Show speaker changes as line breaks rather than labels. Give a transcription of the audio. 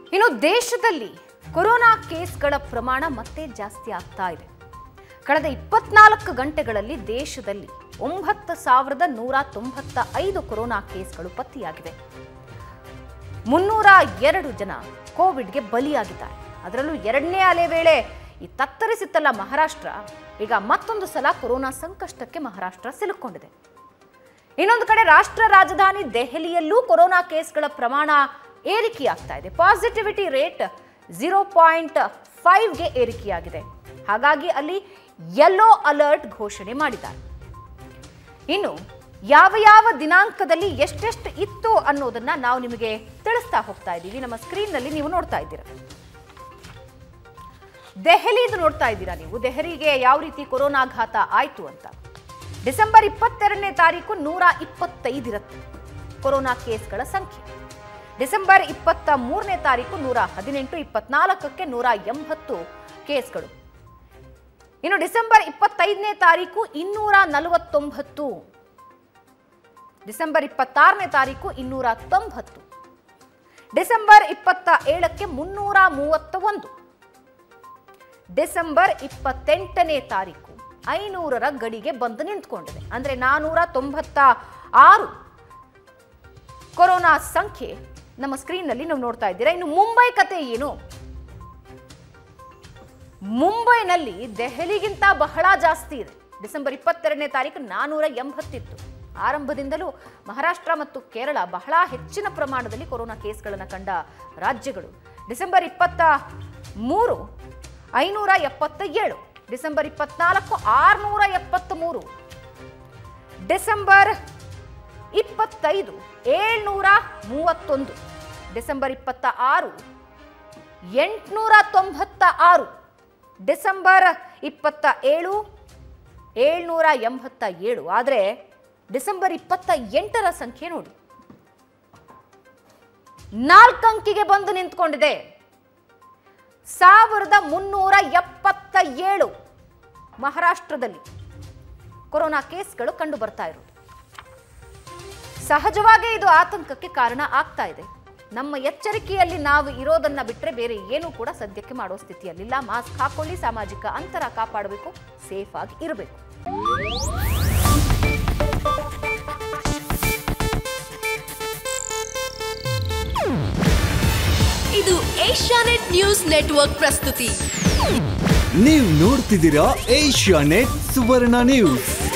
ಇನ್ನು ದೇಶದಲ್ಲಿ ಕೊರೋನಾ ಕೇಸ್ಗಳ ಪ್ರಮಾಣ ಮತ್ತೆ ಜಾಸ್ತಿ ಆಗ್ತಾ ಇದೆ ಕಳೆದ ಇಪ್ಪತ್ನಾಲ್ಕು ಗಂಟೆಗಳಲ್ಲಿ ದೇಶದಲ್ಲಿ ಒಂಬತ್ತು ಸಾವಿರದ ನೂರ ತೊಂಬತ್ತ ಐದು ಕೊರೋನಾ ಕೇಸ್ಗಳು ಪತ್ತೆಯಾಗಿವೆ ಮುನ್ನೂರ ಎರಡು ಜನ ಕೋವಿಡ್ಗೆ ಬಲಿಯಾಗಿದ್ದಾರೆ ಅದರಲ್ಲೂ ಎರಡನೇ ಅಲೆ ವೇಳೆ ಈ ತತ್ತರಿಸಿತ್ತಲ್ಲ ಮಹಾರಾಷ್ಟ್ರ ಈಗ ಮತ್ತೊಂದು ಸಲ ಕೊರೋನಾ ಸಂಕಷ್ಟಕ್ಕೆ ಮಹಾರಾಷ್ಟ್ರ ಸಿಲುಕೊಂಡಿದೆ ಇನ್ನೊಂದು ಕಡೆ ರಾಷ್ಟ್ರ ರಾಜಧಾನಿ ದೆಹಲಿಯಲ್ಲೂ ಕೊರೋನಾ ಕೇಸ್ಗಳ ಪ್ರಮಾಣ ಏರಿಕೆಯಾಗ್ತಾ ಇದೆ ಪಾಸಿಟಿವಿಟಿ ರೇಟ್ ಝೀರೋ ಪಾಯಿಂಟ್ ಫೈವ್ಗೆ ಏರಿಕೆಯಾಗಿದೆ ಹಾಗಾಗಿ ಅಲ್ಲಿ ಯೆಲ್ಲೋ ಅಲರ್ಟ್ ಘೋಷಣೆ ಮಾಡಿದ್ದಾರೆ ಇನ್ನು ಯಾವ ಯಾವ ದಿನಾಂಕದಲ್ಲಿ ಎಷ್ಟೆಷ್ಟು ಇತ್ತು ಅನ್ನೋದನ್ನ ನಾವು ನಿಮಗೆ ತಿಳಿಸ್ತಾ ಹೋಗ್ತಾ ಇದ್ದೀವಿ ನಮ್ಮ ಸ್ಕ್ರೀನ್ನಲ್ಲಿ ನೀವು ನೋಡ್ತಾ ಇದ್ದೀರಾ ದೆಹಲಿದು ನೋಡ್ತಾ ಇದ್ದೀರಾ ನೀವು ದೆಹಲಿಗೆ ಯಾವ ರೀತಿ ಕೊರೋನಾಘಾತ ಆಯ್ತು ಅಂತ ಡಿಸೆಂಬರ್ ಇಪ್ಪತ್ತೆರಡನೇ ತಾರೀಕು ನೂರ ಇಪ್ಪತ್ತೈದಿರತ್ತೆ ಕೊರೋನಾ ಕೇಸ್ಗಳ ಸಂಖ್ಯೆ ಡಿಸೆಂಬರ್ ಇಪ್ಪತ್ತ ಮೂರನೇ ತಾರೀಕು ನೂರ ಹದಿನೆಂಟು ಇಪ್ಪತ್ನಾಲ್ಕಕ್ಕೆ ನೂರ ಎಂಬತ್ತು ಕೇಸ್ಗಳು ಇನ್ನು ಡಿಸೆಂಬರ್ ಇಪ್ಪತ್ತೈದನೇ ತಾರೀಕು ಇನ್ನೂರ ನಲವತ್ತೊಂಬತ್ತು ಡಿಸೆಂಬರ್ ಇಪ್ಪತ್ತಾರನೇ ತಾರೀಕು ಇನ್ನೂರ ತೊಂಬತ್ತು ಡಿಸೆಂಬರ್ ಇಪ್ಪತ್ತ ಏಳಕ್ಕೆ ಮುನ್ನೂರ ಮೂವತ್ತ ಒಂದು ಡಿಸೆಂಬರ್ ಇಪ್ಪತ್ತೆಂಟನೇ ತಾರೀಕು ಐನೂರರ ಗಡಿಗೆ ಬಂದು ನಿಂತ್ಕೊಂಡಿದೆ ಅಂದ್ರೆ ನಾನೂರ ತೊಂಬತ್ತ ಆರು ಕೊರೋನಾ ಸಂಖ್ಯೆ ನಮ್ಮ ಸ್ಕ್ರೀನ್ನಲ್ಲಿ ನೀವು ನೋಡ್ತಾ ಇದ್ದೀರಾ ಇನ್ನು ಮುಂಬೈ ಕತೆ ಏನು ಮುಂಬೈನಲ್ಲಿ ದೆಹಲಿಗಿಂತ ಬಹಳ ಜಾಸ್ತಿ ಇದೆ ಡಿಸೆಂಬರ್ ಇಪ್ಪತ್ತೆರಡನೇ ತಾರೀಕು ನಾನೂರ ಎಂಬತ್ತಿತ್ತು ಆರಂಭದಿಂದಲೂ ಮಹಾರಾಷ್ಟ್ರ ಮತ್ತು ಕೇರಳ ಬಹಳ ಹೆಚ್ಚಿನ ಪ್ರಮಾಣದಲ್ಲಿ ಕೊರೋನಾ ಕೇಸ್ಗಳನ್ನು ಕಂಡ ರಾಜ್ಯಗಳು ಡಿಸೆಂಬರ್ ಇಪ್ಪತ್ತ ಮೂರು ಐನೂರ ಎಪ್ಪತ್ತ ಏಳು ಡಿಸೆಂಬರ್ ಇಪ್ಪತ್ನಾಲ್ಕು ಆರುನೂರ ಎಪ್ಪತ್ತ ಮೂರು ಡಿಸೆಂಬರ್ ಇಪ್ಪತ್ತೈದು ಏಳ್ನೂರ ಮೂವತ್ತೊಂದು ಡಿಸೆಂಬರ್ ಇಪ್ಪತ್ತ ಆರು ಎಂಟುನೂರ ತೊಂಬತ್ತ ಆರು ಡಿಸೆಂಬರ್ ಇಪ್ಪತ್ತ ಏಳು ಏಳ್ನೂರ ಎಂಬತ್ತ ಏಳು ಆದರೆ ಡಿಸೆಂಬರ್ ಇಪ್ಪತ್ತ ಎಂಟರ ಸಂಖ್ಯೆ ನೋಡಿ ನಾಲ್ಕಂಕಿಗೆ ಬಂದು ನಿಂತ್ಕೊಂಡಿದೆ ಸಾವಿರದ ಮುನ್ನೂರ ಎಪ್ಪತ್ತ ಏಳು ಮಹಾರಾಷ್ಟ್ರದಲ್ಲಿ ಕೊರೋನಾ ಕೇಸ್ಗಳು ಕಂಡು ಬರ್ತಾ ಇರೋದು ಸಹಜವಾಗೇ ಇದು ಆತಂಕಕ್ಕೆ ಕಾರಣ ಆಗ್ತಾ ಇದೆ ನಮ್ಮ ಎಚ್ಚರಿಕೆಯಲ್ಲಿ ನಾವು ಇರೋದನ್ನ ಬಿಟ್ಟರೆ ಬೇರೆ ಏನೂ ಕೂಡ ಸದ್ಯಕ್ಕೆ ಮಾಡೋ ಸ್ಥಿತಿಯಲ್ಲಿಲ್ಲ ಮಾಸ್ಕ್ ಹಾಕೊಳ್ಳಿ ಸಾಮಾಜಿಕ ಅಂತರ ಕಾಪಾಡಬೇಕು ಸೇಫ್ ಆಗಿ ಇರಬೇಕು
ಇದು ಏಷ್ಯಾನೆಟ್ ನ್ಯೂಸ್ ನೆಟ್ವರ್ಕ್ ಪ್ರಸ್ತುತಿ
ನೀವು ನೋಡ್ತಿದ್ದೀರಾ ಏಷ್ಯಾ ನೆಟ್ ಸುವರ್ಣ ನ್ಯೂಸ್